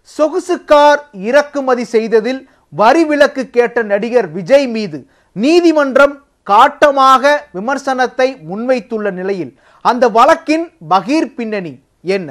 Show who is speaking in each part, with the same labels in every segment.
Speaker 1: சொகுசு கார் இறக்குமதி செய்ததில் வரி விலக்கு கேட்ட நடிகர் விஜய் மீது நீதிமன்றம் காட்டமாக விமர்சனத்தை முன்வைத்துள்ள நிலையில் அந்த வழக்கின் பகீர் பின்னணி என்ன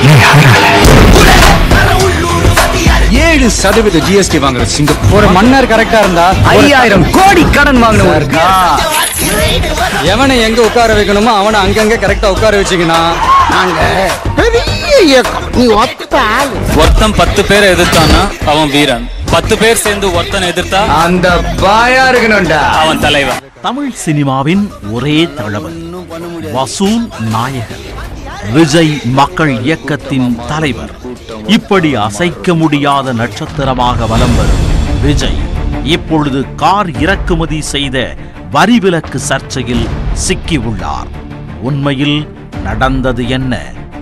Speaker 2: ஏழு சதவீத ஜிஎஸ்டி வாங்குற சிங்கப்பூர்
Speaker 3: ஒரு மன்னர் கரெக்டா இருந்தா ஐயாயிரம் கோடி கடன் வாங்கினவர் இருக்கா எவனை எங்க உட்கார வைக்கணுமோ அவனை அங்கங்க கரெக்டா உட்கார வச்சுக்கணும்
Speaker 4: நாங்க பெரிய இயக்கம் நீ ஒத்த ஆளு
Speaker 5: ஒருத்தன் பத்து பேரை எதிர்த்தான்னா அவன் வீரன் பத்து பேர் சேர்ந்து ஒருத்தனை எதிர்த்தா
Speaker 3: அந்த பாயா இருக்கணும்டா
Speaker 5: அவன் தலைவன்
Speaker 6: தமிழ் சினிமாவின் ஒரே தளபதி வசூல் நாயகர் விஜய் மக்கள் இயக்கத்தின் தலைவர் இப்படி அசைக்க முடியாத நட்சத்திரமாக வலம் வரும் விஜய் இப்பொழுது கார் இறக்குமதி செய்த வரி விலக்கு சர்ச்சையில் சிக்கியுள்ளார் உண்மையில் நடந்தது என்ன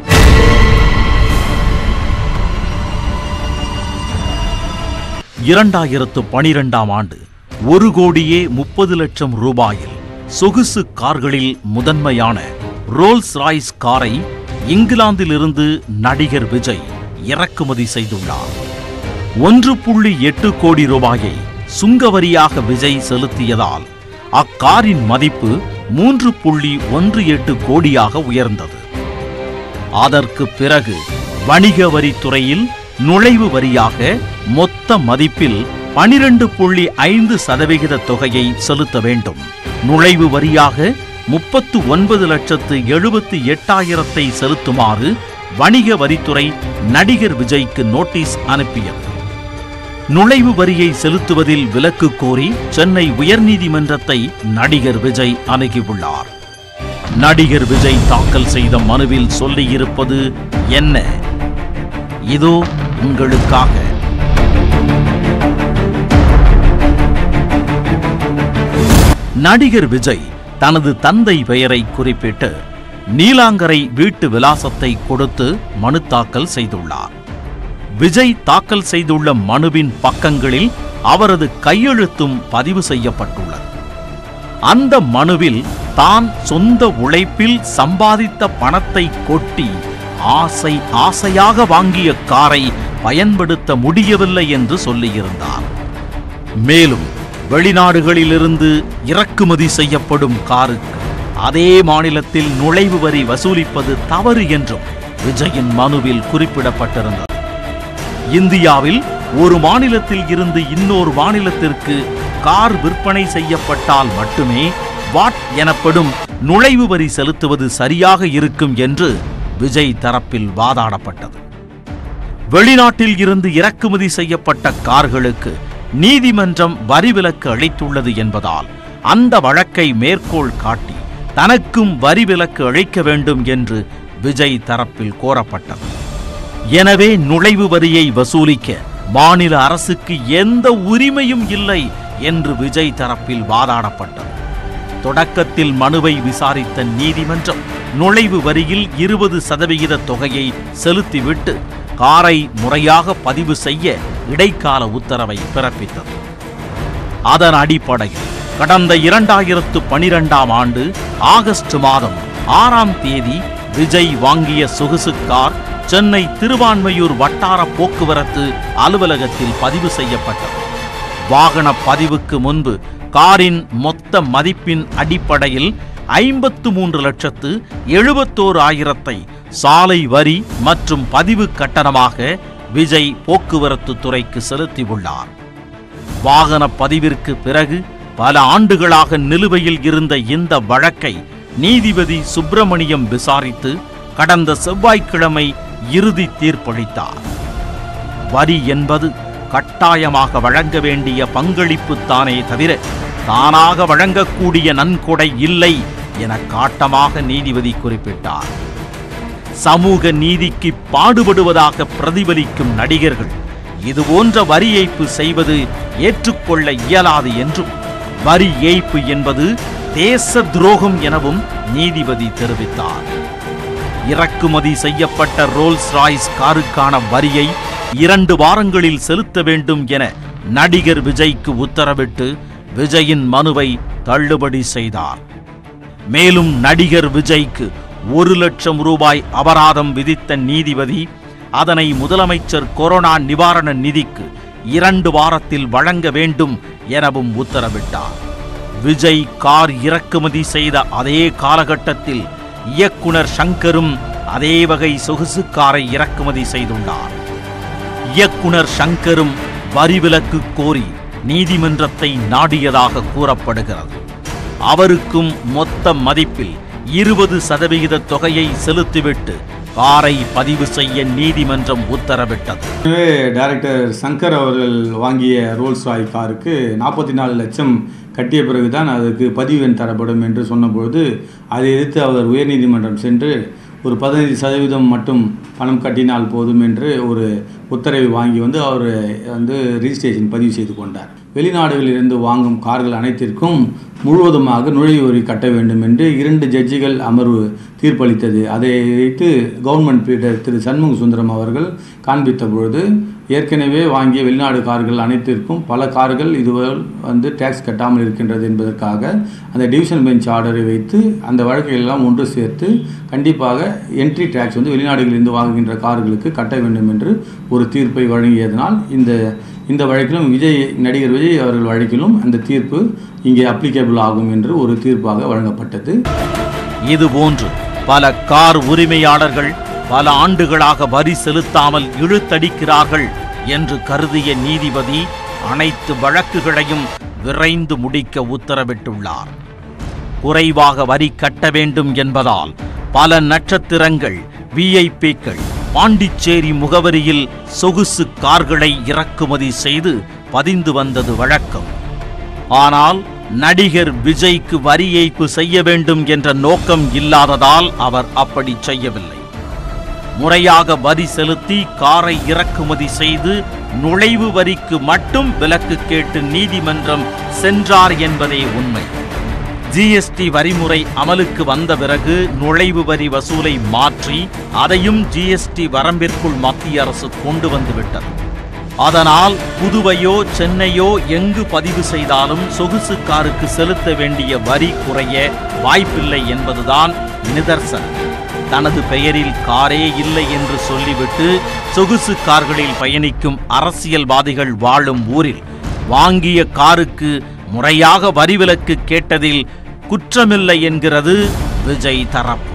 Speaker 6: இரண்டாயிரத்து பனிரெண்டாம் ஆண்டு ஒரு கோடியே முப்பது லட்சம் ரூபாயில் சொகுசு கார்களில் முதன்மையான ரோல்ஸ் ராய்ஸ் காரை இங்கிலாந்திலிருந்து நடிகர் விஜய் இறக்குமதி செய்துள்ளார் ஒன்று புள்ளி எட்டு கோடி ரூபாயை சுங்கவரியாக விஜய் செலுத்தியதால் அக்காரின் மதிப்பு மூன்று புள்ளி ஒன்று எட்டு கோடியாக உயர்ந்தது அதற்கு பிறகு வணிக வரித்துறையில் நுழைவு வரியாக மொத்த மதிப்பில் பனிரெண்டு புள்ளி ஐந்து சதவிகித தொகையை செலுத்த வேண்டும் நுழைவு வரியாக முப்பத்து ஒன்பது லட்சத்து எழுபத்தி எட்டாயிரத்தை செலுத்துமாறு வணிக வரித்துறை நடிகர் விஜய்க்கு நோட்டீஸ் அனுப்பியது நுழைவு வரியை செலுத்துவதில் விலக்கு கோரி சென்னை உயர்நீதிமன்றத்தை நடிகர் விஜய் அணுகியுள்ளார் நடிகர் விஜய் தாக்கல் செய்த மனுவில் சொல்லியிருப்பது என்ன இதோ உங்களுக்காக நடிகர் விஜய் தனது தந்தை பெயரை குறிப்பிட்டு நீலாங்கரை வீட்டு விலாசத்தை கொடுத்து மனு தாக்கல் செய்துள்ளார் விஜய் தாக்கல் செய்துள்ள மனுவின் பக்கங்களில் அவரது கையெழுத்தும் பதிவு செய்யப்பட்டுள்ளது அந்த மனுவில் தான் சொந்த உழைப்பில் சம்பாதித்த பணத்தை கொட்டி ஆசை ஆசையாக வாங்கிய காரை பயன்படுத்த முடியவில்லை என்று சொல்லியிருந்தார் மேலும் வெளிநாடுகளிலிருந்து இறக்குமதி செய்யப்படும் காருக்கு அதே மாநிலத்தில் நுழைவு வரி வசூலிப்பது தவறு என்றும் விஜயின் மனுவில் குறிப்பிடப்பட்டிருந்தது இந்தியாவில் ஒரு மாநிலத்தில் இருந்து இன்னொரு மாநிலத்திற்கு கார் விற்பனை செய்யப்பட்டால் மட்டுமே வாட் எனப்படும் நுழைவு வரி செலுத்துவது சரியாக இருக்கும் என்று விஜய் தரப்பில் வாதாடப்பட்டது வெளிநாட்டில் இருந்து இறக்குமதி செய்யப்பட்ட கார்களுக்கு நீதிமன்றம் வரி விலக்கு அளித்துள்ளது என்பதால் அந்த வழக்கை மேற்கோள் காட்டி தனக்கும் வரி விலக்கு அளிக்க வேண்டும் என்று விஜய் தரப்பில் கோரப்பட்டது எனவே நுழைவு வரியை வசூலிக்க மாநில அரசுக்கு எந்த உரிமையும் இல்லை என்று விஜய் தரப்பில் வாதாடப்பட்டது தொடக்கத்தில் மனுவை விசாரித்த நீதிமன்றம் நுழைவு வரியில் இருபது சதவிகித தொகையை செலுத்திவிட்டு காரை முறையாக பதிவு செய்ய இடைக்கால உத்தரவை பிறப்பித்தது அதன் அடிப்படையில் கடந்த இரண்டாயிரத்து பனிரெண்டாம் ஆண்டு ஆகஸ்ட் மாதம் ஆறாம் தேதி விஜய் வாங்கிய சொகுசு கார் சென்னை திருவான்மையூர் வட்டார போக்குவரத்து அலுவலகத்தில் பதிவு செய்யப்பட்டது வாகன பதிவுக்கு முன்பு காரின் மொத்த மதிப்பின் அடிப்படையில் ஐம்பத்து மூன்று லட்சத்து எழுபத்தோரு ஆயிரத்தை சாலை வரி மற்றும் பதிவு கட்டணமாக விஜய் போக்குவரத்து துறைக்கு செலுத்தியுள்ளார் வாகன பதிவிற்கு பிறகு பல ஆண்டுகளாக நிலுவையில் இருந்த இந்த வழக்கை நீதிபதி சுப்பிரமணியம் விசாரித்து கடந்த செவ்வாய்க்கிழமை இறுதி தீர்ப்பளித்தார் வரி என்பது கட்டாயமாக வழங்க வேண்டிய பங்களிப்பு தானே தவிர தானாக வழங்கக்கூடிய நன்கொடை இல்லை என காட்டமாக நீதிபதி குறிப்பிட்டார் சமூக நீதிக்கு பாடுபடுவதாக பிரதிபலிக்கும் நடிகர்கள் இதுபோன்ற வரி ஏய்ப்பு செய்வது ஏற்றுக்கொள்ள இயலாது என்றும் வரி ஏய்ப்பு என்பது தேச துரோகம் எனவும் நீதிபதி தெரிவித்தார் இறக்குமதி செய்யப்பட்ட ரோல்ஸ் ராய்ஸ் காருக்கான வரியை இரண்டு வாரங்களில் செலுத்த வேண்டும் என நடிகர் விஜய்க்கு உத்தரவிட்டு விஜயின் மனுவை தள்ளுபடி செய்தார் மேலும் நடிகர் விஜய்க்கு ஒரு லட்சம் ரூபாய் அபராதம் விதித்த நீதிபதி அதனை முதலமைச்சர் கொரோனா நிவாரண நிதிக்கு இரண்டு வாரத்தில் வழங்க வேண்டும் எனவும் உத்தரவிட்டார் விஜய் கார் இறக்குமதி செய்த அதே காலகட்டத்தில் இயக்குனர் சங்கரும் அதே வகை சொகுசு காரை இறக்குமதி செய்துள்ளார் இயக்குனர் சங்கரும் வரிவிலக்கு கோரி நீதிமன்றத்தை நாடியதாக கூறப்படுகிறது அவருக்கும் மொத்த மதிப்பில் இருபது சதவிகித தொகையை செலுத்திவிட்டு காரை பதிவு செய்ய நீதிமன்றம் உத்தரவிட்டது
Speaker 7: எனவே டைரக்டர் சங்கர் அவர்கள் வாங்கிய ரோல்ஸ் ராய் காருக்கு நாற்பத்தி நாலு லட்சம் கட்டிய பிறகுதான் அதுக்கு பதிவு எண் தரப்படும் என்று சொன்னபொழுது அதை எதிர்த்து அவர் உயர்நீதிமன்றம் சென்று ஒரு பதினைந்து சதவீதம் மட்டும் பணம் கட்டினால் போதும் என்று ஒரு உத்தரவை வாங்கி வந்து அவர் வந்து ரிஜிஸ்ட்ரேஷன் பதிவு செய்து கொண்டார் வெளிநாடுகளிலிருந்து வாங்கும் கார்கள் அனைத்திற்கும் முழுவதுமாக நுழைவு வரி கட்ட வேண்டும் என்று இரண்டு ஜட்ஜிகள் அமர்வு தீர்ப்பளித்தது அதை வைத்து கவர்மெண்ட் பீடர் திரு சண்முக சுந்தரம் அவர்கள் காண்பித்த பொழுது ஏற்கனவே வாங்கிய வெளிநாடு கார்கள் அனைத்திற்கும் பல கார்கள் இதுவரை வந்து டேக்ஸ் கட்டாமல் இருக்கின்றது என்பதற்காக அந்த டிவிஷன் பெஞ்ச் ஆர்டரை வைத்து அந்த வழக்குகள் எல்லாம் ஒன்று சேர்த்து கண்டிப்பாக என்ட்ரி டேக்ஸ் வந்து வெளிநாடுகளிலிருந்து வாங்குகின்ற கார்களுக்கு கட்ட வேண்டும் என்று ஒரு தீர்ப்பை வழங்கியதனால் இந்த இந்த வழக்கிலும் விஜய் நடிகர் விஜய் அவர்கள் வழக்கிலும் அந்த தீர்ப்பு இங்கே அப்ளிகேபிள் ஆகும் என்று ஒரு தீர்ப்பாக வழங்கப்பட்டது
Speaker 6: இதுபோன்று பல கார் உரிமையாளர்கள் பல ஆண்டுகளாக வரி செலுத்தாமல் இழுத்தடிக்கிறார்கள் என்று கருதிய நீதிபதி அனைத்து வழக்குகளையும் விரைந்து முடிக்க உத்தரவிட்டுள்ளார் குறைவாக வரி கட்ட வேண்டும் என்பதால் பல நட்சத்திரங்கள் விஐபிக்கள் பாண்டிச்சேரி முகவரியில் சொகுசு கார்களை இறக்குமதி செய்து பதிந்து வந்தது வழக்கம் ஆனால் நடிகர் விஜய்க்கு வரி ஏய்ப்பு செய்ய வேண்டும் என்ற நோக்கம் இல்லாததால் அவர் அப்படி செய்யவில்லை முறையாக வரி செலுத்தி காரை இறக்குமதி செய்து நுழைவு வரிக்கு மட்டும் விலக்கு கேட்டு நீதிமன்றம் சென்றார் என்பதே உண்மை ஜிஎஸ்டி வரிமுறை அமலுக்கு வந்த பிறகு நுழைவு வரி வசூலை மாற்றி அதையும் ஜிஎஸ்டி வரம்பிற்குள் மத்திய அரசு கொண்டு வந்து விட்டது அதனால் புதுவையோ சென்னையோ எங்கு பதிவு செய்தாலும் சொகுசு காருக்கு செலுத்த வேண்டிய வரி குறைய வாய்ப்பில்லை என்பதுதான் நிதர்சனம் தனது பெயரில் காரே இல்லை என்று சொல்லிவிட்டு சொகுசு கார்களில் பயணிக்கும் அரசியல்வாதிகள் வாழும் ஊரில் வாங்கிய காருக்கு முறையாக வரி விலக்கு கேட்டதில் குற்றமில்லை என்கிறது விஜய் தரப்பு